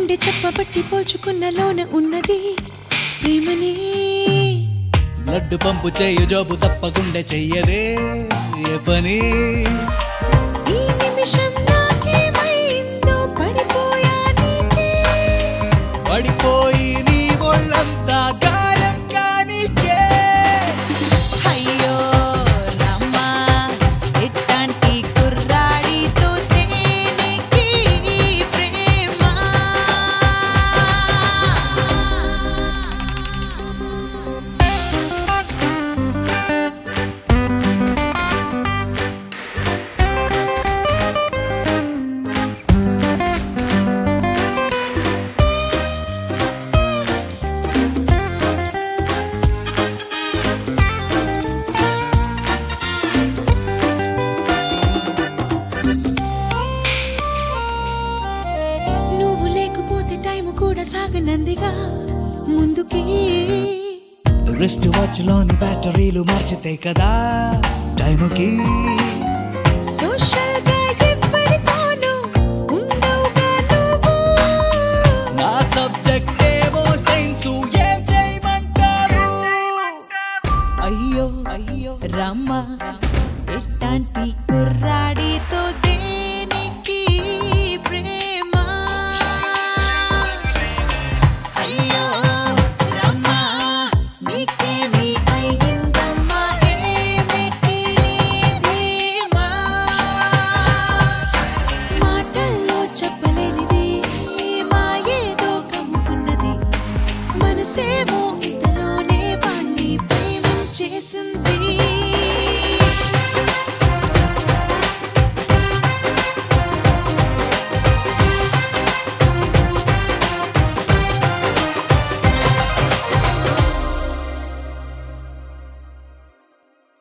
గుండె చెప్పబట్టి పోల్చుకున్న లోన ఉన్నది ప్రేమని బ్లడ్ పంపు చేయు జోబు తప్పకుండా చెయ్యదే ఏ పని ఈ నిమిషం నాకేమైందో పడిపోయా నీకే పడిపోయి నీ ఒళ్ళంతా గాయం కానికే అయ్యో రామ్మా ఎట్టాంటి కుర్రాడితో తేనికి ప్రేమ నువ్వు లేకపోతే టైం కూడా సాగనందిగా ముందుకి రిస్ట్ వాచ్ లోని బ్యాటరీలు మార్చితే కదా టైంకి సోషల్ గా ఎవ్వరితోనూ ఉండవుగా నువ్వు నా సబ్జెక్ట్ ఏమో సైన్సు ఏం చేయమంటారు అయ్యో అయ్యో రామ్మ ఎట్టాంటి కుర్రాడితో దేనికి ప్రేమ అయ్యో రామ్మ నీకేమి అయ్యిందమ్మా ఏమిటి నీ ధీమా మాటల్లో చెప్పలేనిది మాయేదో కమ్ముకున్నది మనసేమో ఇంతలోనే వాణ్ణి ప్రేమించేసింది